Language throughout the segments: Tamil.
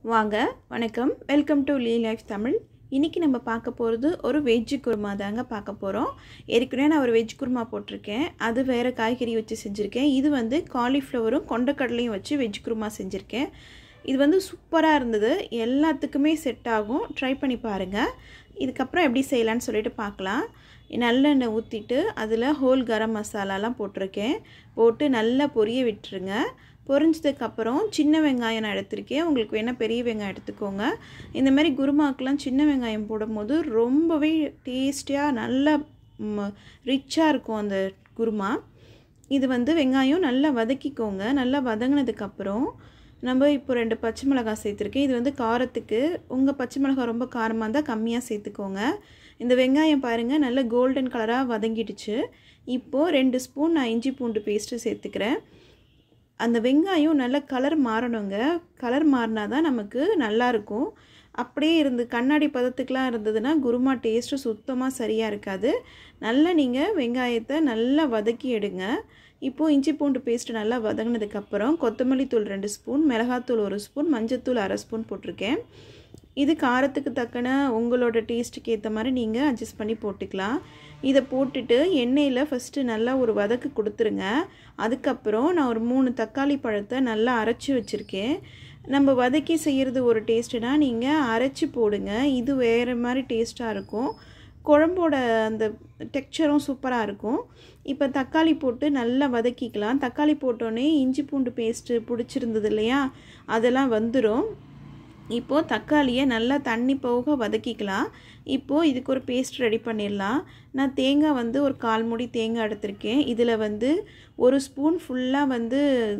வாங்க வணக்கம் welcome to Lee life Tamil இன்றைக்கி நம்ம பார்க்க போகிறது ஒரு வெஜ்ஜு குருமா தாங்க பார்க்க போகிறோம் ஏற்கனவே நான் ஒரு வெஜ் குருமா போட்டிருக்கேன் அது வேறு காய்கறி வச்சு செஞ்சுருக்கேன் இது வந்து காலிஃப்ளவரும் கொண்டக்கடலையும் வச்சு வெஜ் குருமா செஞ்சுருக்கேன் இது வந்து சூப்பராக இருந்தது எல்லாத்துக்குமே செட் ஆகும் ட்ரை பண்ணி பாருங்கள் இதுக்கப்புறம் எப்படி செய்யலான்னு சொல்லிட்டு பார்க்கலாம் நல்லெண்ணெய் ஊற்றிட்டு அதில் ஹோல் கரம் மசாலாலாம் போட்டிருக்கேன் போட்டு நல்லா பொரிய விட்டுருங்க பொரிஞ்சதுக்கப்புறம் சின்ன வெங்காயம் நான் எடுத்திருக்கேன் உங்களுக்கு வேணால் பெரிய வெங்காயம் எடுத்துக்கோங்க இந்த மாதிரி குருமாக்கெலாம் சின்ன வெங்காயம் போடும்போது ரொம்பவே டேஸ்டியாக நல்லா ரிச்சாக இருக்கும் அந்த குருமா இது வந்து வெங்காயம் நல்லா வதக்கிக்கோங்க நல்லா வதங்கினதுக்கப்புறம் நம்ம இப்போ ரெண்டு பச்சை மிளகாய் சேர்த்துருக்கேன் இது வந்து காரத்துக்கு உங்கள் பச்சை மிளகாய் ரொம்ப காரமாக இருந்தால் கம்மியாக சேர்த்துக்கோங்க இந்த வெங்காயம் பாருங்கள் நல்ல கோல்டன் கலராக வதங்கிடுச்சு இப்போது ரெண்டு ஸ்பூன் நான் இஞ்சி பூண்டு பேஸ்ட்டு சேர்த்துக்கிறேன் அந்த வெங்காயம் நல்ல கலர் மாறணுங்க கலர் மாறினா தான் நமக்கு நல்லாயிருக்கும் அப்படியே இருந்து கண்ணாடி பதத்துக்கெலாம் இருந்ததுன்னா குருமா டேஸ்ட்டு சுத்தமாக சரியாக இருக்காது நல்லா நீங்கள் வெங்காயத்தை நல்லா வதக்கி எடுங்க இப்போது இஞ்சி பூண்டு பேஸ்ட்டு நல்லா வதங்கினதுக்கப்புறம் கொத்தமல்லி தூள் ரெண்டு ஸ்பூன் மிளகாத்தூள் ஒரு ஸ்பூன் மஞ்சத்தூள் அரை ஸ்பூன் போட்டிருக்கேன் இது காரத்துக்கு தக்கன உங்களோட டேஸ்ட்டுக்கு ஏற்ற மாதிரி நீங்கள் அட்ஜஸ்ட் பண்ணி போட்டுக்கலாம் இதை போட்டுட்டு எண்ணெயில் ஃபஸ்ட்டு நல்லா ஒரு வதக்கு கொடுத்துருங்க அதுக்கப்புறம் நான் ஒரு மூணு தக்காளி பழத்தை நல்லா அரைச்சி வச்சுருக்கேன் நம்ம வதக்கி செய்கிறது ஒரு டேஸ்ட்டுனா நீங்கள் அரைச்சி போடுங்க இது வேறு மாதிரி டேஸ்ட்டாக இருக்கும் குழம்போட அந்த டெக்ஸ்சரும் சூப்பராக இருக்கும் இப்போ தக்காளி போட்டு நல்லா வதக்கிக்கலாம் தக்காளி போட்டோன்னே இஞ்சி பூண்டு பேஸ்ட்டு பிடிச்சிருந்தது இல்லையா அதெல்லாம் வந்துடும் இப்போது தக்காளியை நல்லா தண்ணி போக வதக்கிக்கலாம் இப்போது இதுக்கு ஒரு பேஸ்ட் ரெடி பண்ணிடலாம் நான் தேங்காய் வந்து ஒரு கால் மூடி தேங்காய் எடுத்திருக்கேன் இதில் வந்து ஒரு ஸ்பூன் ஃபுல்லாக வந்து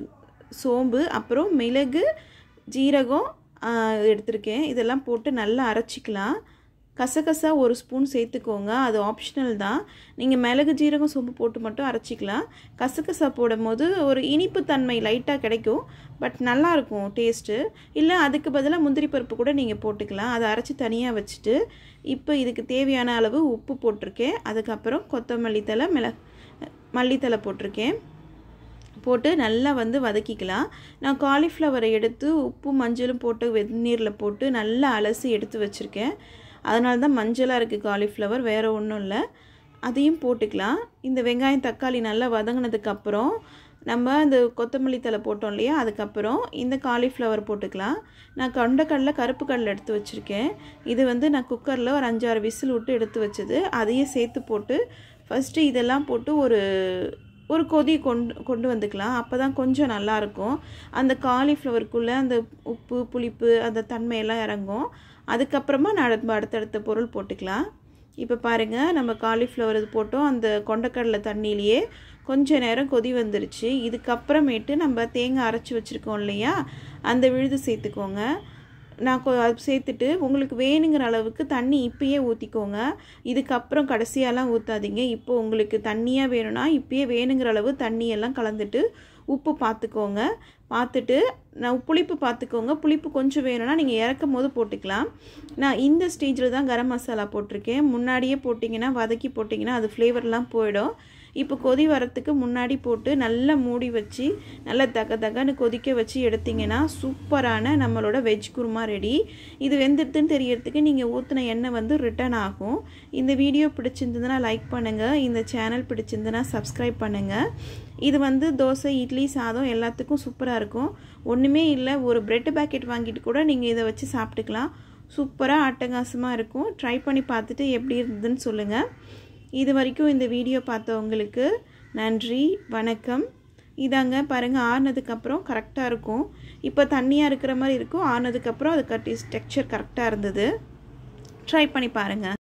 சோம்பு அப்புறம் மிளகு ஜீரகம் எடுத்திருக்கேன் இதெல்லாம் போட்டு நல்லா அரைச்சிக்கலாம் கசகசா ஒரு ஸ்பூன் சேர்த்துக்கோங்க அது ஆப்ஷனல் தான் நீங்கள் மிளகு ஜீரகம் சோம்பு போட்டு மட்டும் அரைச்சிக்கலாம் கசகசா போடும் போது ஒரு இனிப்பு தன்மை லைட்டாக கிடைக்கும் பட் நல்லாயிருக்கும் டேஸ்ட்டு இல்லை அதுக்கு பதிலாக முந்திரி பருப்பு கூட நீங்கள் போட்டுக்கலாம் அதை அரைச்சி தனியாக வச்சுட்டு இப்போ இதுக்கு தேவையான அளவு உப்பு போட்டிருக்கேன் அதுக்கப்புறம் கொத்தமல்லி தலை மிள மல்லித்தலை போட்டிருக்கேன் போட்டு நல்லா வந்து வதக்கிக்கலாம் நான் காலிஃப்ளவரை எடுத்து உப்பு மஞ்சளும் போட்டு வெந்நீரில் போட்டு நல்லா அலசி எடுத்து வச்சுருக்கேன் அதனால தான் மஞ்சளாக இருக்குது காலிஃப்ளவர் வேறு ஒன்றும் இல்லை அதையும் போட்டுக்கலாம் இந்த வெங்காயம் தக்காளி நல்லா வதங்கினதுக்கப்புறம் நம்ம அந்த கொத்தமல்லி தலை போட்டோம் இல்லையா அதுக்கப்புறம் இந்த காலிஃப்ளவர் போட்டுக்கலாம் நான் கொண்டக்கடலை கருப்பு கடலை எடுத்து வச்சுருக்கேன் இது வந்து நான் குக்கரில் ஒரு அஞ்சாறு விசில் விட்டு எடுத்து வச்சது அதையும் சேர்த்து போட்டு ஃபஸ்ட்டு இதெல்லாம் போட்டு ஒரு ஒரு கொதி கொண்டு கொண்டு வந்துக்கலாம் அப்போ தான் கொஞ்சம் நல்லாயிருக்கும் அந்த காலிஃப்ளவருக்குள்ளே அந்த உப்பு புளிப்பு அந்த தன்மையெல்லாம் இறங்கும் அதுக்கப்புறமா நான் அடுத்தடுத்த பொருள் போட்டுக்கலாம் இப்போ பாருங்கள் நம்ம காலிஃப்ளவர் இது போட்டோம் அந்த கொண்டக்கடலை தண்ணியிலையே கொஞ்ச நேரம் கொதி வந்துருச்சு இதுக்கப்புறமேட்டு நம்ம தேங்காய் அரைச்சி வச்சுருக்கோம் இல்லையா அந்த விழுது சேர்த்துக்கோங்க நான் அது சேர்த்துட்டு உங்களுக்கு வேணுங்கிற அளவுக்கு தண்ணி இப்பயே ஊற்றிக்கோங்க இதுக்கப்புறம் கடைசியாலாம் ஊற்றாதீங்க இப்போ உங்களுக்கு தண்ணியாக வேணும்னா இப்பயே வேணுங்கிற அளவு தண்ணியெல்லாம் கலந்துட்டு உப்பு பார்த்துக்கோங்க பார்த்துட்டு நான் புளிப்பு பார்த்துக்கோங்க புளிப்பு கொஞ்சம் வேணும்னா நீங்கள் இறக்கும் போது போட்டுக்கலாம் நான் இந்த ஸ்டேஜில் தான் கரம் மசாலா போட்டிருக்கேன் முன்னாடியே போட்டிங்கன்னா வதக்கி போட்டிங்கன்னா அது ஃப்ளேவர்லாம் போயிடும் இப்போ கொதி வரத்துக்கு முன்னாடி போட்டு நல்லா மூடி வச்சு நல்லா தக தகன்னு கொதிக்க வச்சு எடுத்திங்கன்னா சூப்பரான நம்மளோட வெஜ் குருமா ரெடி இது வெந்துடுதுன்னு தெரியறதுக்கு நீங்கள் ஊற்றின எண்ணெய் வந்து ரிட்டர்ன் ஆகும் இந்த வீடியோ பிடிச்சிருந்ததுன்னா லைக் பண்ணுங்கள் இந்த சேனல் பிடிச்சிருந்ததுன்னா சப்ஸ்கிரைப் பண்ணுங்கள் இது வந்து தோசை இட்லி சாதம் எல்லாத்துக்கும் சூப்பராக இருக்கும் ஒன்றுமே இல்லை ஒரு பிரெட் பேக்கெட் வாங்கிட்டு கூட நீங்கள் இதை வச்சு சாப்பிட்டுக்கலாம் சூப்பராக அட்டகாசமாக இருக்கும் ட்ரை பண்ணி பார்த்துட்டு எப்படி இருந்ததுன்னு சொல்லுங்கள் இது வரைக்கும் இந்த வீடியோ பார்த்தவங்களுக்கு நன்றி வணக்கம் இதாங்க பாருங்கள் ஆறுனதுக்கப்புறம் கரெக்டாக இருக்கும் இப்போ தண்ணியாக இருக்கிற மாதிரி இருக்கும் ஆறுனதுக்கப்புறம் அது கட்டி டெக்ஸ்சர் கரெக்டாக இருந்தது ட்ரை பண்ணி பாருங்கள்